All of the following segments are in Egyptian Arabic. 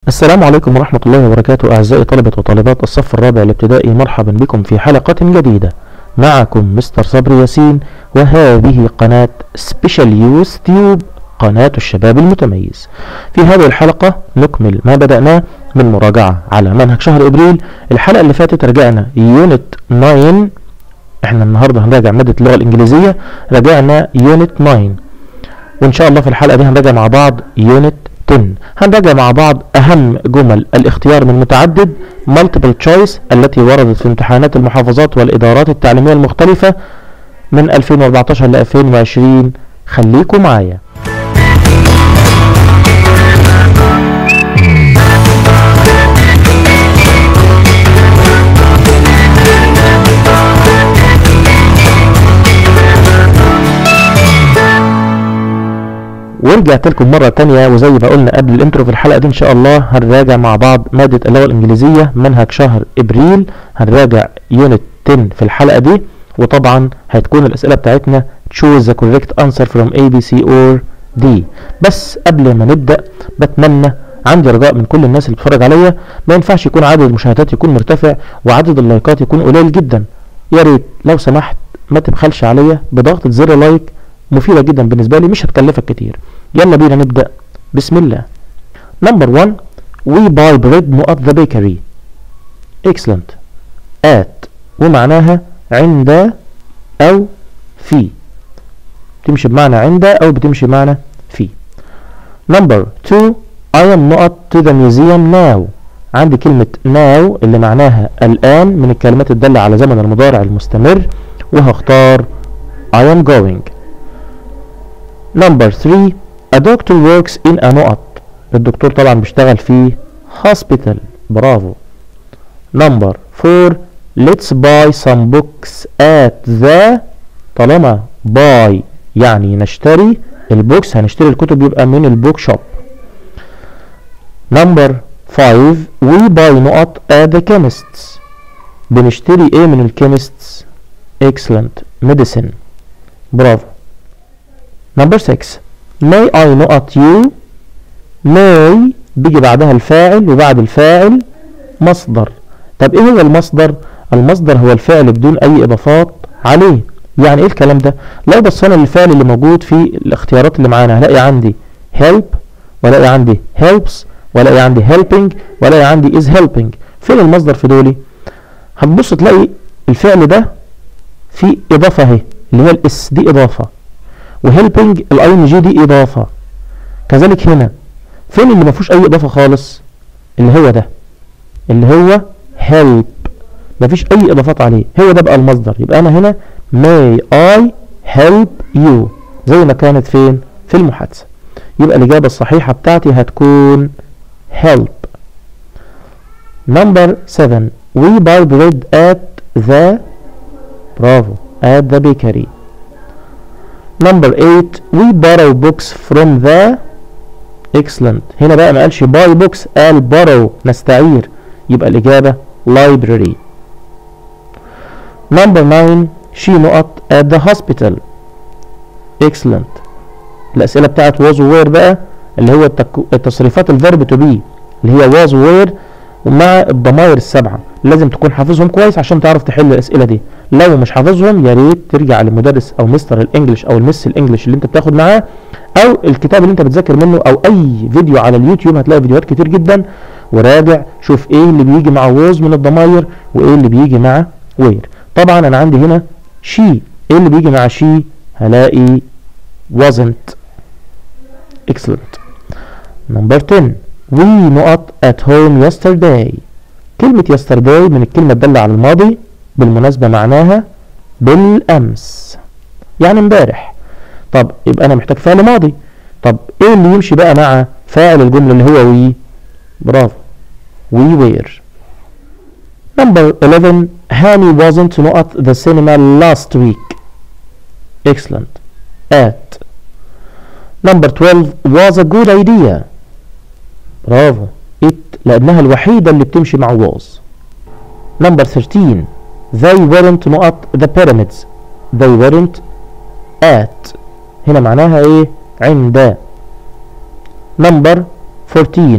السلام عليكم ورحمة الله وبركاته أعزائي طلبة وطالبات الصف الرابع الابتدائي مرحبا بكم في حلقة جديدة معكم مستر صبري ياسين وهذه قناة سبيشال يوث تيوب قناة الشباب المتميز في هذه الحلقة نكمل ما بدأناه من مراجعة على منهج شهر إبريل الحلقة اللي فاتت رجعنا يونت 9 احنا النهاردة هنراجع مادة اللغة الإنجليزية رجعنا يونت 9 وإن شاء الله في الحلقة دي هنراجع مع بعض يونت 10 هنراجع مع بعض أهم جمل الاختيار من متعدد multiple choice التي وردت في امتحانات المحافظات والإدارات التعليمية المختلفة من 2014 ل 2020 خليكم معايا ورجعت لكم مرة تانية وزي ما قلنا قبل الانترو في الحلقة دي ان شاء الله هنراجع مع بعض مادة اللغة الانجليزية منهج شهر ابريل هنراجع يونت 10 في الحلقة دي وطبعا هتكون الاسئلة بتاعتنا choose the correct answer from A B C or D بس قبل ما نبدأ بتمنى عندي رجاء من كل الناس اللي بتتفرج عليا ما ينفعش يكون عدد المشاهدات يكون مرتفع وعدد اللايكات يكون قليل جدا يا ريت لو سمحت ما تبخلش عليا بضغطة زر لايك مفيدة جدا بالنسبة لي مش هتكلفك كتير يلا بينا نبدأ بسم الله نمبر 1 we buy bread at the bakery excellent at ومعناها عند أو في تمشي بمعنى عند أو بتمشي بمعنى في نمبر 2 I am not to the museum now عندي كلمة now اللي معناها الآن من الكلمات الدالة على زمن المضارع المستمر وهختار I am going نمبر 3 A doctor works in a نقط الدكتور طبعا بيشتغل في hospital برافو نمبر 4 Let's buy some books at the طالما buy يعني نشتري البوكس هنشتري الكتب يبقى من البوك شوب نمبر 5 We buy نقط at the chemists بنشتري ايه من الكيمستس excellent medicine برافو نمبر 6 may I نقط you may بيجي بعدها الفاعل وبعد الفاعل مصدر طب ايه هو المصدر المصدر هو الفعل بدون اي اضافات عليه يعني ايه الكلام ده لو بصينا للفعل اللي موجود في الاختيارات اللي معانا هلاقي عندي help ولاقي عندي helps ولاقي عندي helping ولاقي عندي is helping فين المصدر في دولي هتبص تلاقي الفعل ده في اضافه اهي اللي هي الاس دي اضافه وهيلبنج الاي ان جي دي اضافه كذلك هنا فين اللي ما فيهوش اي اضافه خالص اللي هو ده اللي هو help ما فيش اي اضافات عليه هو ده بقى المصدر يبقى انا هنا may I help you زي ما كانت فين في المحادثه يبقى الاجابه الصحيحه بتاعتي هتكون help number 7 we buy bread at the برافو at the bakery number 8 we borrow books from the excellent هنا بقى ما قالش buy books قال borrow نستعير يبقى الإجابة library number 9 she نقط at the hospital excellent الأسئلة بتاعت was where بقى اللي هو التصريفات الفيرب to be اللي هي was where ومع الضمائر السبعة لازم تكون حافظهم كويس عشان تعرف تحل الأسئلة دي لو مش حافظهم يا ريت ترجع للمدرس او مستر الانجليش او المس الانجليش اللي انت بتاخد معاه او الكتاب اللي انت بتذاكر منه او اي فيديو على اليوتيوب هتلاقي فيديوهات كتير جدا وراجع شوف ايه اللي بيجي مع ووز من الضماير وايه اللي بيجي مع وير طبعا انا عندي هنا شي ايه اللي بيجي مع شي هلاقي wasn't excellent number 10 we نقط at home yesterday كلمة yesterday من الكلمة الدالة على الماضي بالمناسبة معناها بالأمس يعني امبارح طب يبقى أنا محتاج فعل ماضي طب إيه اللي يمشي بقى مع فاعل الجملة اللي هو وي برافو we were number 11 Hani wasn't not the cinema last week excellent at number 12 was a good idea برافو it لأنها الوحيدة اللي بتمشي مع was number 13 they weren't not the pyramids they weren't at هنا معناها ايه عند number 14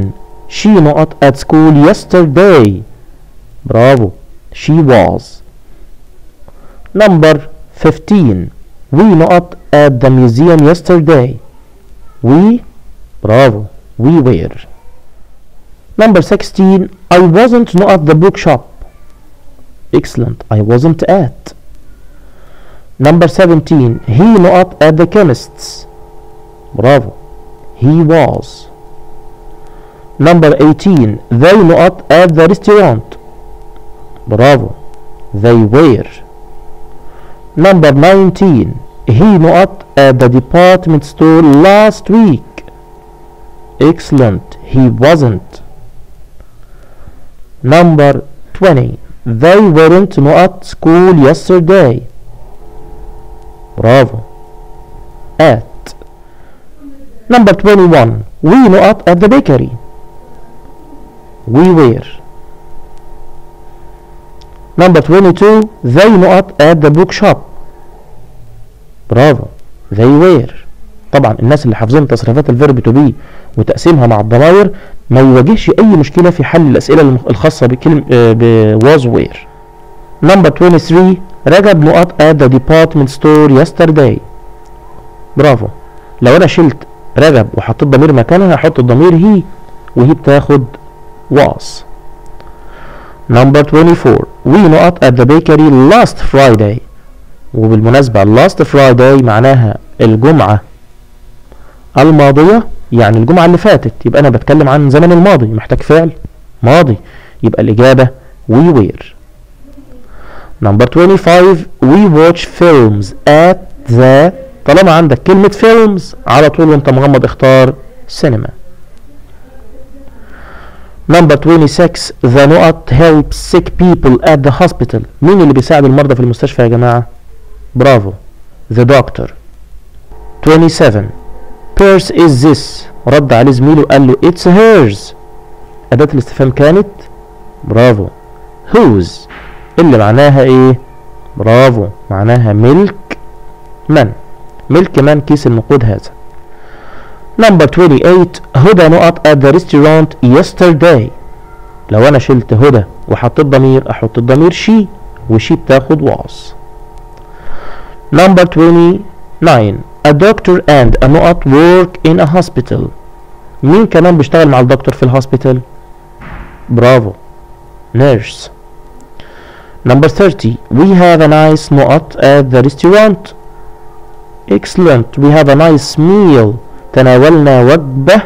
she not at school yesterday برافو she was number 15 we not at the museum yesterday we bravo we were number 16 I wasn't not at the bookshop excellent I wasn't at number 17 he not at the chemist's bravo he was number 18 they not at the restaurant bravo they were number 19 he not at the department store last week excellent he wasn't number 20 they weren't at school yesterday bravo at number 21 we not at the bakery we were number 22 they not at the bookshop برافو they were طبعا الناس اللي حافظين تصريفات الفيرب تو بي وتقسيمها مع الضمائر ما يواجهش اي مشكله في حل الاسئله الخاصه بكلمه ب was where number 23 رجب نقط at the department store yesterday برافو لو انا شلت رجب وحطيت ضمير مكانها هحط الضمير هي وهي بتاخد was number 24 we نقط at the bakery last Friday وبالمناسبة last Friday معناها الجمعة الماضية يعني الجمعة اللي فاتت يبقى أنا بتكلم عن زمن الماضي محتاج فعل ماضي يبقى الإجابة we were number 25 we watch films at the طالما عندك كلمة films على طول وانت مغمض اختار سينما number 26 the نقط help sick people at the hospital مين اللي بيساعد المرضى في المستشفى يا جماعة برافو the doctor 27 purse is this رد عليه زميله قال له it's hers أداة الاستفهام كانت برافو whose اللي معناها ايه برافو معناها ملك من ملك من كيس النقود هذا number 28 هدى نقط at the restaurant yesterday لو انا شلت هدى وحطيت ضمير احط الضمير شي وشي بتاخد was number 29 a doctor and a نقط work in a hospital مين كمان بيشتغل مع الدكتور في الهوسبيتال برافو nurse number 30 we have a nice نقط at the restaurant excellent we have a nice meal تناولنا وجبة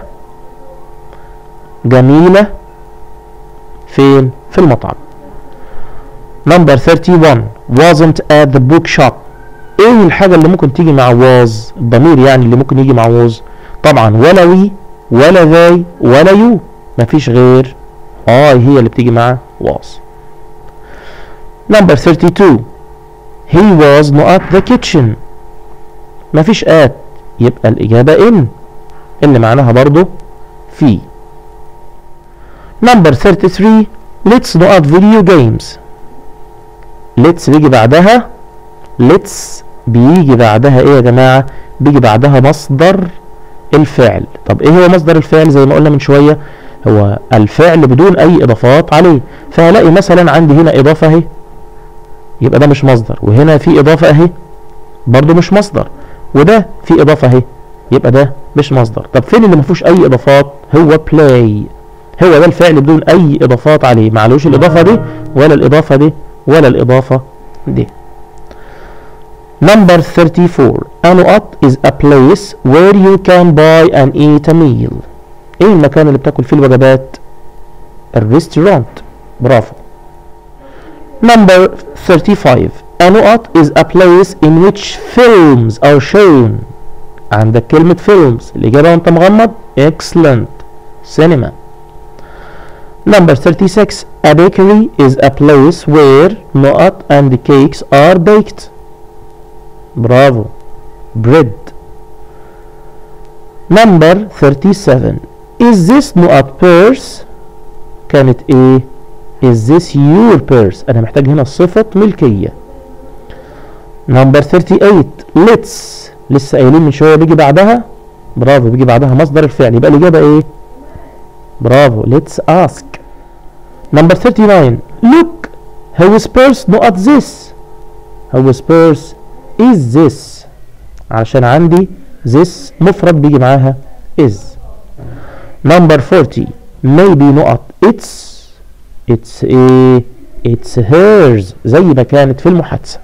جميلة فين في المطعم number 31 wasn't at the bookshop ايه الحاجة اللي ممكن تيجي مع was الضمير يعني اللي ممكن يجي مع was طبعا ولا وي ولا they ولا you مفيش غير I هي اللي بتيجي مع was number 32 he was not at the kitchen مفيش at يبقى الإجابة in اللي معناها برضو في number 33 let's not video games let's بيجي بعدها let's بيجي بعدها ايه يا جماعة بيجي بعدها مصدر الفعل طب ايه هو مصدر الفعل زي ما قلنا من شوية هو الفعل بدون اي اضافات عليه فهلاقي مثلا عندي هنا اضافة اهي يبقى ده مش مصدر وهنا في اضافة اهي برضو مش مصدر وده في اضافة اهي يبقى ده مش مصدر طب فين اللي ما فيهوش اي اضافات هو play هو ده الفعل بدون اي اضافات عليه معلوش الاضافة دي ولا الاضافة دي ولا الاضافة دي Number 34 A نقط is a place where you can buy and eat a meal ايه المكان اللي بتاكل فيه الوجبات الريستورانت برافو Number 35 A نقط is a place in which films are shown عندك كلمة films الإجابة وأنت مغمض excellent cinema Number 36 A bakery is a place where نقط and the cakes are baked برافو bread Number 37 Is this نقط purse كانت ايه Is this your purse أنا محتاج هنا صفة ملكية Number 38 Let's لسه قايلين من شوية بيجي بعدها برافو بيجي بعدها مصدر الفعل يبقى الإجابة ايه برافو let's ask number 39 look whose purse not this whose purse is this عشان عندي this مفرد بيجي معاها is number 40 maybe نقط it's it's a it's hers زي ما كانت في المحادثة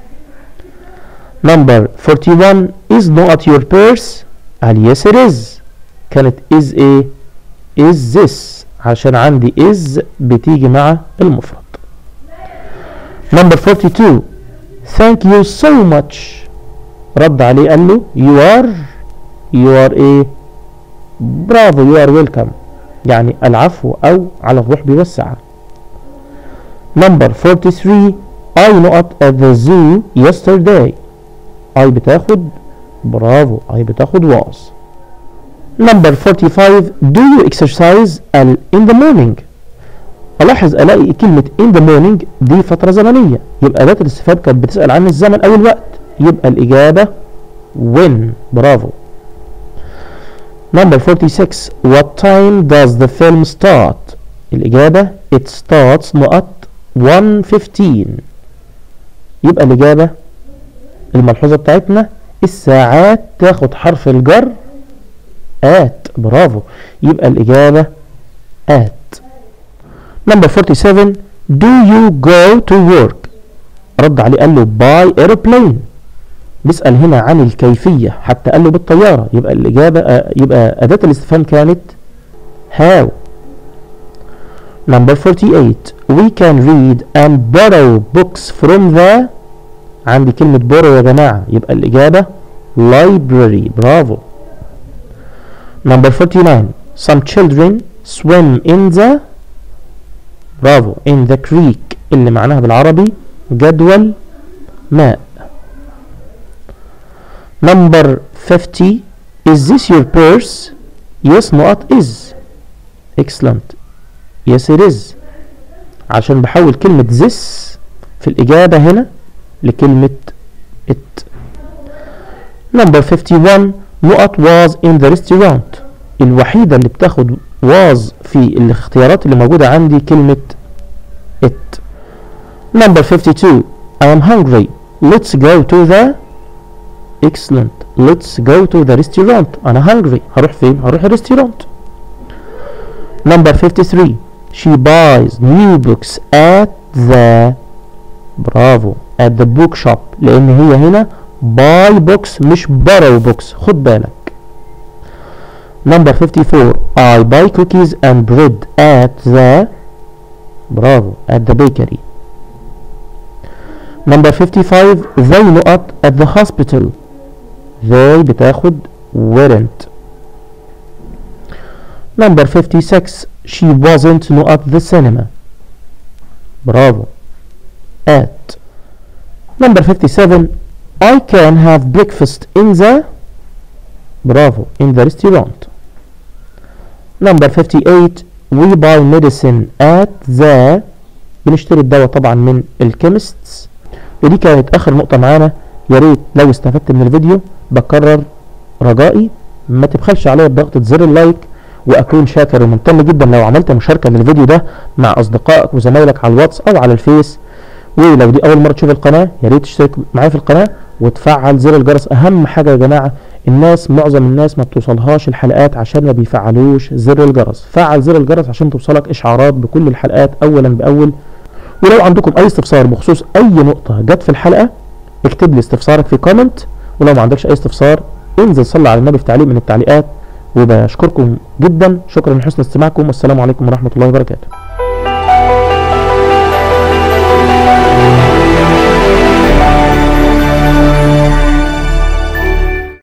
number 41 is not your purse قال yes it is كانت is a is this عشان عندي is بتيجي مع المفرد number 42 thank you so much رد عليه قال له you are you are a برافو you are welcome يعني العفو او على الروح بوسعة number 43 I not at the zoo yesterday I بتاخد برافو I بتاخد was number 45 do you exercise ال in the morning الاحظ الاقي كلمة in the morning دي فترة زمنية يبقى ذات الاستفهام كانت بتسأل عن الزمن او الوقت يبقى الاجابة when برافو number 46 what time does the film start الاجابة it starts نقط 1:15 يبقى الاجابة الملحوظة بتاعتنا الساعات تاخد حرف الجر at برافو يبقى الإجابة at number 47 do you go to work رد عليه قال له by airplane بيسأل هنا عن الكيفية حتى قال له بالطيارة يبقى الإجابة آه يبقى أداة الاستفهام كانت how number 48 we can read and borrow books from the عندي كلمة borrow يا جماعة يبقى الإجابة library برافو number 49 some children swim in the برافو in the creek اللي معناها بالعربي جدول ماء number 50 is this your purse yes نقط is excellent yes it is عشان بحول كلمة this في الإجابة هنا لكلمة it number 51 نقط was in the restaurant الوحيدة اللي بتاخد was في الاختيارات اللي موجودة عندي كلمة it number 52 I am hungry let's go to the excellent let's go to the restaurant أنا hungry هروح فين هروح الريستورانت number 53 she buys new books at the برافو at the book shop لان هي هنا buy books مش borrow books خد بالك number 54 I buy cookies and bread at the برافو at the bakery number 55 they نقط at the hospital they بتاخد weren't number 56 she wasn't نقط the cinema برافو at number 57 I can have breakfast in the برافو in the restaurant number 58 we buy medicine at the بنشتري الدواء طبعا من الكيمستس ودي كانت اخر نقطة معانا يا ريت لو استفدت من الفيديو بكرر رجائي ما تبخلش عليا بضغطة زر اللايك واكون شاكر وممتن جدا لو عملت مشاركة للفيديو ده مع اصدقائك وزمايلك على الواتس او على الفيس ولو دي اول مرة تشوف القناة يا ريت تشترك معايا في القناة وتفعل زر الجرس اهم حاجة يا جماعة الناس معظم الناس ما بتوصلهاش الحلقات عشان ما بيفعلوش زر الجرس فعل زر الجرس عشان توصلك اشعارات بكل الحلقات اولا باول ولو عندكم اي استفسار بخصوص اي نقطة جت في الحلقة اكتب لي استفسارك في كومنت ولو ما عندكش اي استفسار انزل صلي على النبي في تعليق من التعليقات وبشكركم جدا شكرا لحسن استماعكم والسلام عليكم ورحمة الله وبركاته